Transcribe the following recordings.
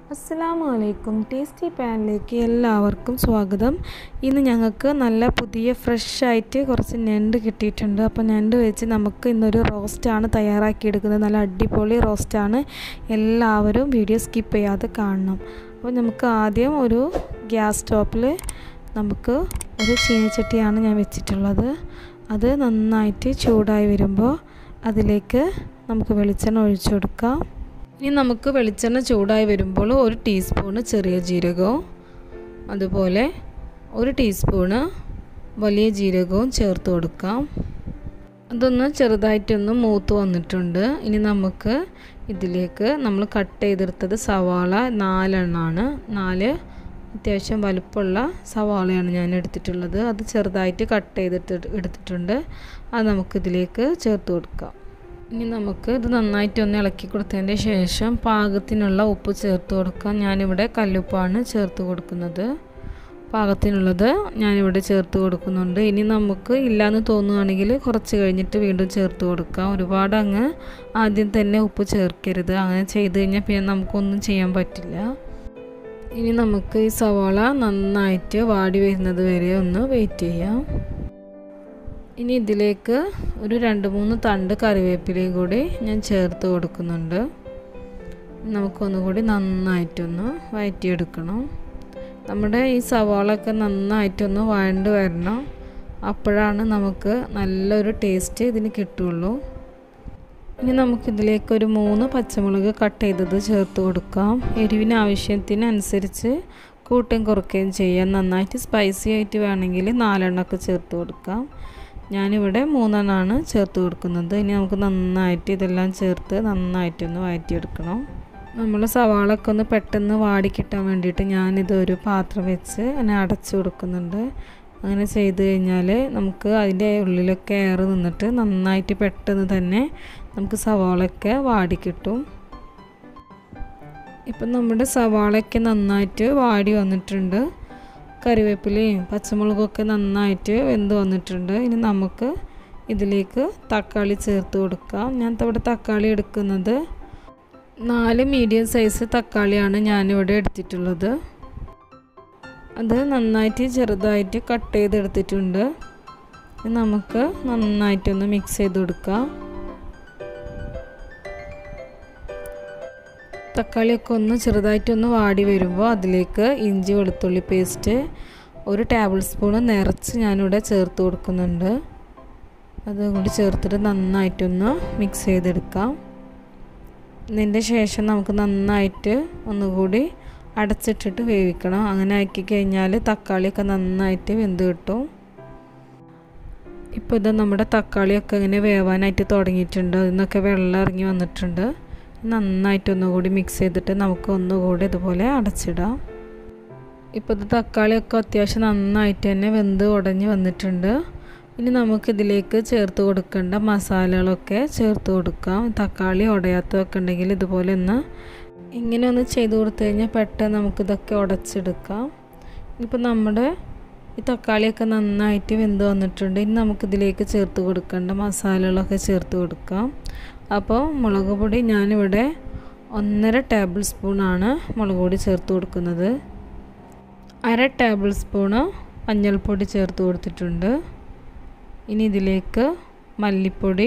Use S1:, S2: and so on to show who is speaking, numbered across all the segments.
S1: അസ്സലാമു അലൈക്കും ടേസ്റ്റി പാനിലേക്ക് എല്ലാവർക്കും സ്വാഗതം ഇന്ന് ഞങ്ങൾക്ക് നല്ല പുതിയ ഫ്രഷ് ആയിട്ട് കുറച്ച് ഞണ്ട് കിട്ടിയിട്ടുണ്ട് അപ്പോൾ ഞണ്ട് വെച്ച് നമുക്ക് ഇന്നൊരു റോസ്റ്റാണ് തയ്യാറാക്കിയെടുക്കുന്നത് നല്ല അടിപൊളി റോസ്റ്റാണ് എല്ലാവരും വീഡിയോ സ്കിപ്പ് ചെയ്യാതെ കാണണം അപ്പോൾ നമുക്ക് ആദ്യം ഒരു ഗ്യാസ് സ്റ്റോപ്പിൽ നമുക്ക് ഒരു ചീനച്ചട്ടിയാണ് ഞാൻ വെച്ചിട്ടുള്ളത് അത് നന്നായിട്ട് ചൂടായി വരുമ്പോൾ അതിലേക്ക് നമുക്ക് വെളിച്ചെണ്ണ ഒഴിച്ചു കൊടുക്കാം ഇനി നമുക്ക് വെളിച്ചെണ്ണ ചൂടായി വരുമ്പോൾ ഒരു ടീസ്പൂണ് ചെറിയ ജീരകവും അതുപോലെ ഒരു ടീസ്പൂണ് വലിയ ജീരകവും ചേർത്ത് കൊടുക്കാം അതൊന്ന് ചെറുതായിട്ടൊന്ന് മൂത്ത് വന്നിട്ടുണ്ട് ഇനി നമുക്ക് ഇതിലേക്ക് നമ്മൾ കട്ട് ചെയ്തെടുത്തത് സവാള നാലെണ്ണമാണ് നാല് അത്യാവശ്യം വലുപ്പമുള്ള സവാളയാണ് ഞാൻ എടുത്തിട്ടുള്ളത് അത് ചെറുതായിട്ട് കട്ട് ചെയ്തിട്ട് എടുത്തിട്ടുണ്ട് അത് നമുക്കിതിലേക്ക് ചേർത്ത് കൊടുക്കാം ഇനി നമുക്ക് ഇത് നന്നായിട്ട് ഒന്ന് ഇളക്കി കൊടുത്തതിൻ്റെ ശേഷം പാകത്തിനുള്ള ഉപ്പ് ചേർത്ത് കൊടുക്കാം ഞാനിവിടെ കല്ലുപ്പാണ് ചേർത്ത് കൊടുക്കുന്നത് പാകത്തിനുള്ളത് ഞാനിവിടെ ചേർത്ത് കൊടുക്കുന്നുണ്ട് ഇനി നമുക്ക് ഇല്ലയെന്ന് തോന്നുകയാണെങ്കിൽ കുറച്ച് കഴിഞ്ഞിട്ട് വീണ്ടും ചേർത്ത് കൊടുക്കാം ഒരുപാട് അങ്ങ് ആദ്യം തന്നെ ഉപ്പ് ചേർക്കരുത് അങ്ങനെ ചെയ്ത് കഴിഞ്ഞാൽ പിന്നെ നമുക്കൊന്നും ചെയ്യാൻ പറ്റില്ല ഇനി നമുക്ക് ഈ സവാള നന്നായിട്ട് വാടി വരുന്നത് വരെ ഒന്ന് വെയിറ്റ് ചെയ്യാം ഇനി ഇതിലേക്ക് ഒരു രണ്ട് മൂന്ന് തണ്ട് കറിവേപ്പിലയും കൂടി ഞാൻ ചേർത്ത് കൊടുക്കുന്നുണ്ട് നമുക്കൊന്നുകൂടി നന്നായിട്ടൊന്ന് വഴറ്റിയെടുക്കണം നമ്മുടെ ഈ സവാളൊക്കെ നന്നായിട്ടൊന്ന് വഴണ്ട് വരണം അപ്പോഴാണ് നമുക്ക് നല്ലൊരു ടേസ്റ്റ് ഇതിന് കിട്ടുള്ളൂ ഇനി നമുക്കിതിലേക്ക് ഒരു മൂന്ന് പച്ചമുളക് കട്ട് ചെയ്തത് ചേർത്ത് കൊടുക്കാം എരിവിന് ആവശ്യത്തിനനുസരിച്ച് കൂട്ടും കുറയ്ക്കുകയും ചെയ്യാം നന്നായിട്ട് സ്പൈസി ആയിട്ട് വേണമെങ്കിൽ നാലെണ്ണമൊക്കെ ചേർത്ത് കൊടുക്കാം ഞാനിവിടെ മൂന്നെണ്ണമാണ് ചേർത്ത് കൊടുക്കുന്നത് ഇനി നമുക്ക് നന്നായിട്ട് ഇതെല്ലാം ചേർത്ത് നന്നായിട്ടൊന്ന് വഴറ്റിയെടുക്കണം നമ്മൾ സവാളൊക്കെ ഒന്ന് പെട്ടെന്ന് വാടി കിട്ടാൻ വേണ്ടിയിട്ട് ഞാനിത് ഒരു പാത്രം വെച്ച് അങ്ങനെ അടച്ചു കൊടുക്കുന്നുണ്ട് അങ്ങനെ ചെയ്ത് കഴിഞ്ഞാൽ നമുക്ക് അതിൻ്റെ ഉള്ളിലൊക്കെ എയർ നിന്നിട്ട് നന്നായിട്ട് പെട്ടെന്ന് തന്നെ നമുക്ക് സവാളയൊക്കെ വാടി കിട്ടും ഇപ്പം നമ്മുടെ സവാളയൊക്കെ നന്നായിട്ട് വാടി വന്നിട്ടുണ്ട് കറിവേപ്പിലയും പച്ചമുളകൊക്കെ നന്നായിട്ട് വെന്ത് വന്നിട്ടുണ്ട് ഇനി നമുക്ക് ഇതിലേക്ക് തക്കാളി ചേർത്ത് കൊടുക്കാം ഞാൻ ഇവിടെ തക്കാളി എടുക്കുന്നത് നാല് മീഡിയം സൈസ് തക്കാളിയാണ് ഞാനിവിടെ എടുത്തിട്ടുള്ളത് അത് നന്നായിട്ട് ചെറുതായിട്ട് കട്ട് ചെയ്തെടുത്തിട്ടുണ്ട് നമുക്ക് നന്നായിട്ടൊന്ന് മിക്സ് ചെയ്ത് കൊടുക്കാം തക്കാളിയൊക്കെ ഒന്ന് ചെറുതായിട്ടൊന്ന് വാടി വരുമ്പോൾ അതിലേക്ക് ഇഞ്ചി വെളുത്തുള്ളി പേസ്റ്റ് ഒരു ടേബിൾ സ്പൂൺ നിറച്ച് ഞാനിവിടെ ചേർത്ത് കൊടുക്കുന്നുണ്ട് അതും കൂടി ചേർത്തിട്ട് നന്നായിട്ടൊന്ന് മിക്സ് ചെയ്തെടുക്കാം ഇതിൻ്റെ ശേഷം നമുക്ക് നന്നായിട്ട് ഒന്നുകൂടി അടച്ചിട്ടിട്ട് വേവിക്കണം അങ്ങനെ ആക്കി കഴിഞ്ഞാൽ തക്കാളിയൊക്കെ നന്നായിട്ട് വെന്ത് കിട്ടും ഇപ്പോൾ ഇത് നമ്മുടെ തക്കാളിയൊക്കെ ഇങ്ങനെ വേവാനായിട്ട് തുടങ്ങിയിട്ടുണ്ട് അതിൽ നിന്നൊക്കെ വെള്ളം ഇറങ്ങി വന്നിട്ടുണ്ട് നന്നായിട്ട് ഒന്നുകൂടി മിക്സ് ചെയ്തിട്ട് നമുക്ക് ഒന്നുകൂടി ഇതുപോലെ അടച്ചിടാം ഇപ്പോൾ ഇത് തക്കാളിയൊക്കെ അത്യാവശ്യം നന്നായിട്ട് തന്നെ വെന്ത് ഉടഞ്ഞ് വന്നിട്ടുണ്ട് ഇനി നമുക്കിതിലേക്ക് ചേർത്ത് കൊടുക്കേണ്ട മസാലകളൊക്കെ ചേർത്ത് കൊടുക്കാം തക്കാളി ഉടയാത്തതൊക്കെ ഉണ്ടെങ്കിൽ ഇതുപോലെ ഒന്ന് ഇങ്ങനെ ഒന്ന് ചെയ്ത് കൊടുത്തു കഴിഞ്ഞാൽ പെട്ടെന്ന് നമുക്കിതൊക്കെ ഉടച്ചെടുക്കാം ഇപ്പോൾ നമ്മുടെ ഈ തക്കാളിയൊക്കെ നന്നായിട്ട് വെന്ത് വന്നിട്ടുണ്ട് ഇനി നമുക്കിതിലേക്ക് ചേർത്ത് കൊടുക്കേണ്ട മസാലകളൊക്കെ ചേർത്ത് കൊടുക്കാം അപ്പോൾ മുളക് പൊടി ഞാനിവിടെ ഒന്നര ടേബിൾ സ്പൂണാണ് മുളക് പൊടി ചേർത്ത് കൊടുക്കുന്നത് അര ടേബിൾ സ്പൂണ് മഞ്ഞൾപ്പൊടി ചേർത്ത് കൊടുത്തിട്ടുണ്ട് ഇനി ഇതിലേക്ക് മല്ലിപ്പൊടി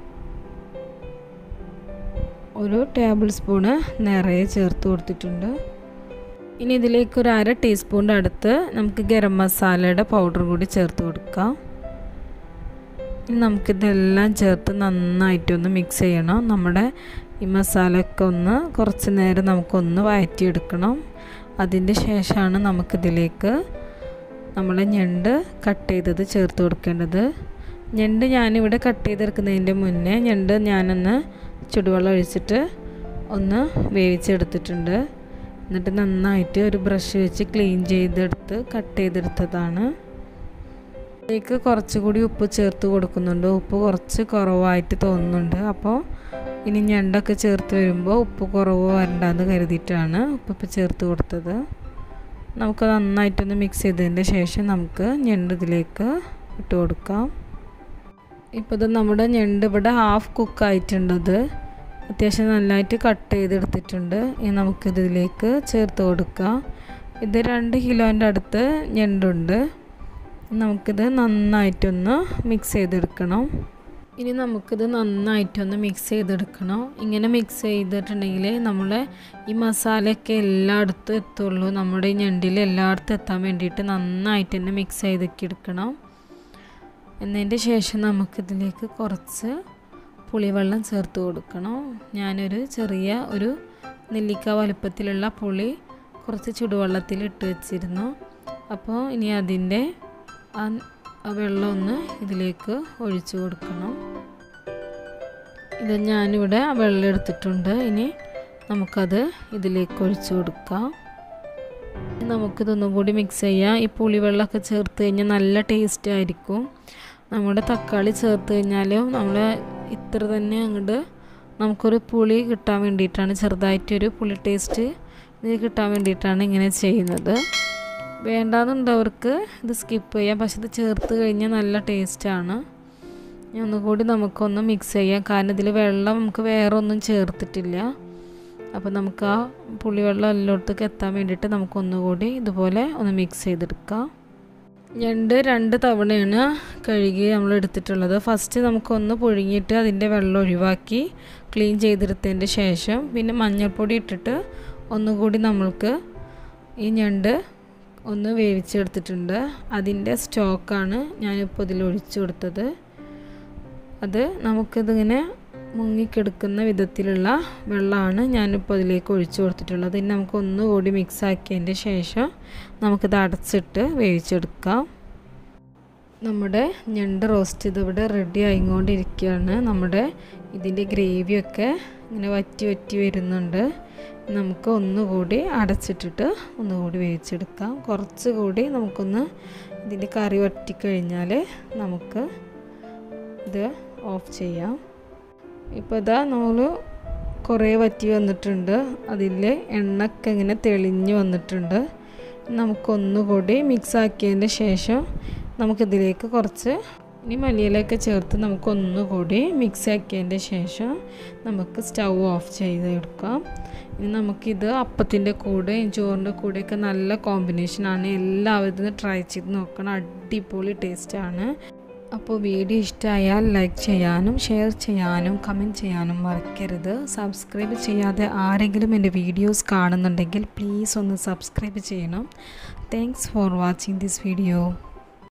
S1: ഒരു ടേബിൾ സ്പൂണ് നിറയെ ചേർത്ത് കൊടുത്തിട്ടുണ്ട് ഇനി ഇതിലേക്ക് ഒരു അര ടീസ്പൂണിൻ്റെ അടുത്ത് നമുക്ക് ഗരം മസാലയുടെ പൗഡർ കൂടി ചേർത്ത് കൊടുക്കാം ഇനി നമുക്കിതെല്ലാം ചേർത്ത് നന്നായിട്ടൊന്ന് മിക്സ് ചെയ്യണം നമ്മുടെ ഈ മസാലയൊക്കെ ഒന്ന് കുറച്ച് നേരം നമുക്കൊന്ന് വഴറ്റിയെടുക്കണം അതിൻ്റെ ശേഷമാണ് നമുക്കിതിലേക്ക് നമ്മളെ ഞണ്ട് കട്ട് ചെയ്തത് ചേർത്ത് കൊടുക്കേണ്ടത് ഞണ്ട് ഞാനിവിടെ കട്ട് ചെയ്തെടുക്കുന്നതിൻ്റെ മുന്നേ ഞണ്ട് ഞാനൊന്ന് ചുടുവെള്ളം ഒഴിച്ചിട്ട് ഒന്ന് വേവിച്ചെടുത്തിട്ടുണ്ട് എന്നിട്ട് നന്നായിട്ട് ഒരു ബ്രഷ് വെച്ച് ക്ലീൻ ചെയ്തെടുത്ത് കട്ട് ചെയ്തെടുത്തതാണ് ഇതിലേക്ക് കുറച്ചുകൂടി ഉപ്പ് ചേർത്ത് കൊടുക്കുന്നുണ്ട് ഉപ്പ് കുറച്ച് കുറവായിട്ട് തോന്നുന്നുണ്ട് അപ്പോൾ ഇനി ഞണ്ടൊക്കെ ചേർത്ത് വരുമ്പോൾ ഉപ്പ് കുറവ് വരണ്ടെന്ന് കരുതിയിട്ടാണ് ഉപ്പ് ഇപ്പോൾ ചേർത്ത് കൊടുത്തത് നമുക്ക് നന്നായിട്ടൊന്ന് മിക്സ് ചെയ്തതിൻ്റെ ശേഷം നമുക്ക് ഞണ്ട് ഇതിലേക്ക് ഇട്ട് കൊടുക്കാം ഇപ്പോൾ ഇത് നമ്മുടെ ഞണ്ട് ഇവിടെ ഹാഫ് കുക്കായിട്ടുണ്ടത് അത്യാവശ്യം നല്ലതായിട്ട് കട്ട് ചെയ്തെടുത്തിട്ടുണ്ട് ഇനി നമുക്കിതിലേക്ക് ചേർത്ത് കൊടുക്കാം ഇത് രണ്ട് കിലോൻ്റെ അടുത്ത് ഞണ്ടുണ്ട് നമുക്കിത് നന്നായിട്ടൊന്ന് മിക്സ് ചെയ്തെടുക്കണം ഇനി നമുക്കിത് നന്നായിട്ടൊന്ന് മിക്സ് ചെയ്തെടുക്കണം ഇങ്ങനെ മിക്സ് ചെയ്തിട്ടുണ്ടെങ്കിൽ നമ്മൾ ഈ മസാലയൊക്കെ എല്ലായിടത്തും എത്തുള്ളൂ നമ്മുടെ ഈ ഞണ്ടിൽ എല്ലായിടത്തും എത്താൻ വേണ്ടിയിട്ട് നന്നായിട്ട് തന്നെ മിക്സ് ചെയ്തൊക്കെ എടുക്കണം എന്നതിൻ്റെ ശേഷം നമുക്കിതിലേക്ക് കുറച്ച് പുളിവെള്ളം ചേർത്ത് കൊടുക്കണം ഞാനൊരു ചെറിയ ഒരു നെല്ലിക്ക വലുപ്പത്തിലുള്ള പുളി കുറച്ച് ചുടുവെള്ളത്തിൽ ഇട്ട് വെച്ചിരുന്നു അപ്പോൾ ഇനി അതിൻ്റെ ആ വെള്ളം ഒന്ന് ഇതിലേക്ക് ഒഴിച്ചു കൊടുക്കണം ഇത് ഞാനിവിടെ ആ വെള്ളം എടുത്തിട്ടുണ്ട് ഇനി നമുക്കത് ഇതിലേക്ക് ഒഴിച്ചു കൊടുക്കാം നമുക്കിതൊന്നും കൂടി മിക്സ് ചെയ്യാം ഈ പുളിവെള്ളമൊക്കെ ചേർത്ത് കഴിഞ്ഞാൽ നല്ല ടേസ്റ്റ് ആയിരിക്കും നമ്മുടെ തക്കാളി ചേർത്ത് കഴിഞ്ഞാലും നമ്മൾ ഇത്ര തന്നെ അങ്ങോട്ട് നമുക്കൊരു പുളി കിട്ടാൻ വേണ്ടിയിട്ടാണ് ചെറുതായിട്ടൊരു പുളി ടേസ്റ്റ് ഇത് കിട്ടാൻ വേണ്ടിയിട്ടാണ് ഇങ്ങനെ ചെയ്യുന്നത് വേണ്ടാന്നുണ്ടവർക്ക് ഇത് സ്കിപ്പ് ചെയ്യാം പക്ഷെ ഇത് ചേർത്ത് കഴിഞ്ഞാൽ നല്ല ടേസ്റ്റാണ് ഇനി ഒന്നുകൂടി നമുക്കൊന്ന് മിക്സ് ചെയ്യാം കാരണം ഇതിൽ വെള്ളം നമുക്ക് വേറെ ഒന്നും ചേർത്തിട്ടില്ല അപ്പോൾ നമുക്ക് ആ പുളിവെള്ളം എല്ലായിടത്തേക്ക് എത്താൻ വേണ്ടിയിട്ട് നമുക്കൊന്നുകൂടി ഇതുപോലെ ഒന്ന് മിക്സ് ചെയ്തെടുക്കാം ഞണ്ട് രണ്ട് തവണയാണ് കഴുകി നമ്മൾ എടുത്തിട്ടുള്ളത് ഫസ്റ്റ് നമുക്കൊന്ന് പുഴുങ്ങിയിട്ട് അതിൻ്റെ വെള്ളം ഒഴിവാക്കി ക്ലീൻ ചെയ്തെടുത്തതിൻ്റെ ശേഷം പിന്നെ മഞ്ഞൾപ്പൊടി ഇട്ടിട്ട് ഒന്നുകൂടി നമ്മൾക്ക് ഈ ഞണ്ട് ഒന്ന് വേവിച്ചെടുത്തിട്ടുണ്ട് അതിൻ്റെ സ്റ്റോക്കാണ് ഞാനിപ്പോൾ ഇതിൽ ഒഴിച്ചു കൊടുത്തത് അത് നമുക്കിതിങ്ങനെ മുങ്ങിക്കെടുക്കുന്ന വിധത്തിലുള്ള വെള്ളമാണ് ഞാനിപ്പോൾ ഇതിലേക്ക് ഒഴിച്ചു കൊടുത്തിട്ടുള്ളത് ഇനി നമുക്ക് ഒന്നുകൂടി മിക്സ് ആക്കിയതിൻ്റെ ശേഷം നമുക്കിത് അടച്ചിട്ട് വേവിച്ചെടുക്കാം നമ്മുടെ ഞണ്ട് റോസ്റ്റ് ഇതിവിടെ റെഡി ആയിക്കൊണ്ടിരിക്കുകയാണ് നമ്മുടെ ഇതിൻ്റെ ഗ്രേവിയൊക്കെ ഇങ്ങനെ വറ്റി വറ്റി വരുന്നുണ്ട് നമുക്ക് ഒന്നുകൂടി അടച്ചിട്ടിട്ട് ഒന്നുകൂടി വേവിച്ചെടുക്കാം കുറച്ചുകൂടി നമുക്കൊന്ന് ഇതിൻ്റെ കറി വറ്റിക്കഴിഞ്ഞാൽ നമുക്ക് ഇത് ഓഫ് ചെയ്യാം ഇപ്പോൾ ഇതാ നമ്മൾ കുറേ വറ്റി വന്നിട്ടുണ്ട് അതിൽ എണ്ണയൊക്കെ ഇങ്ങനെ തെളിഞ്ഞ് വന്നിട്ടുണ്ട് നമുക്കൊന്നുകൂടി മിക്സ് ആക്കിയതിൻ്റെ ശേഷം നമുക്കിതിലേക്ക് കുറച്ച് ഇനി മല്ലിയിലൊക്കെ ചേർത്ത് നമുക്കൊന്നുകൂടി മിക്സ് ആക്കിയതിൻ്റെ ശേഷം നമുക്ക് സ്റ്റൗ ഓഫ് ചെയ്ത് എടുക്കാം ഇനി നമുക്കിത് അപ്പത്തിൻ്റെ കൂടെ ചോറിൻ്റെ കൂടെയൊക്കെ നല്ല കോമ്പിനേഷനാണ് എല്ലാവരും ട്രൈ ചെയ്ത് നോക്കണം അടിപൊളി ടേസ്റ്റാണ് അപ്പോൾ വീഡിയോ ഇഷ്ടമായാൽ ലൈക്ക് ചെയ്യാനും ഷെയർ ചെയ്യാനും കമൻറ്റ് ചെയ്യാനും മറക്കരുത് സബ്സ്ക്രൈബ് ചെയ്യാതെ ആരെങ്കിലും എൻ്റെ വീഡിയോസ് കാണുന്നുണ്ടെങ്കിൽ പ്ലീസ് ഒന്ന് സബ്സ്ക്രൈബ് ചെയ്യണം thanks for watching this video